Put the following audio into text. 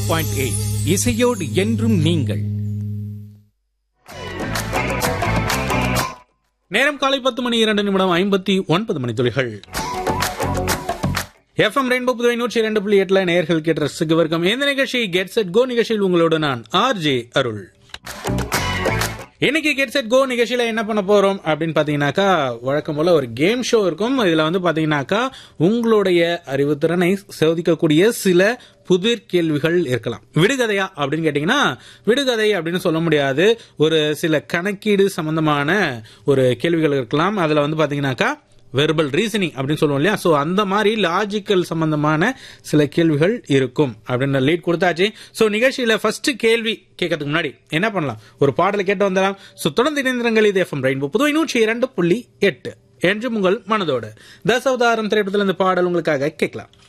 point eight இசையோடு என்றும் நீங்கள் நேரம் காலை பத்து மணி இரண்டு நிமிடம் ஐம்பத்தி ஒன்பது மணி துளிகள் எஃப்எம் ரெயின்போ புதுவை நூற்றி இரண்டு புள்ளி எட்டுல நேர்கள் கேட்ட ரசிகவர்க்கம் இந்த நிகழ்ச்சி கெட் செட் கோ நிகழ்ச்சியில் உங்களோட நான் ஆர் ஜே அருள் இன்னைக்கு கெட் செட் கோ நிகழ்ச்சியில என்ன பண்ண போறோம் அப்படின்னு பாத்தீங்கன்னாக்கா வழக்கம் போல ஒரு கேம் ஷோ இருக்கும் இதுல வந்து பாத்தீங்கன்னாக்கா உங்களுடைய அறிவுத்திறனை சோதிக்கக்கூடிய சில புதிர் கேள்விகள் இருக்கலாம் விடுகதையா அப்படின்னு கேட்டீங்கன்னா விடுகதை அப்படின்னு சொல்ல முடியாது ஒரு சில கணக்கீடு சம்பந்தமான ஒரு கேள்விகள் இருக்கலாம் அதுல வந்து பாத்தீங்கன்னாக்கா வெர்பல் ரீசனிங் அப்படின்னு சொல்லுவோம் இல்லையா ஸோ அந்த மாதிரி லாஜிக்கல் சம்பந்தமான சில கேள்விகள் இருக்கும் அப்படின்னு லீட் கொடுத்தாச்சு ஸோ நிகழ்ச்சியில ஃபர்ஸ்ட் கேள்வி கேட்கறதுக்கு முன்னாடி என்ன பண்ணலாம் ஒரு பாடலை கேட்டு வந்துடலாம் ஸோ தொடர்ந்து இணைந்திருங்கள் இது எஃப்எம் ரெயின்போ புதுவை நூற்றி இரண்டு புள்ளி எட்டு என்று உங்கள் மனதோடு தசவதாரம் திரைப்படத்தில் இந்த பாடல் உங்களுக்காக கேட்கலாம்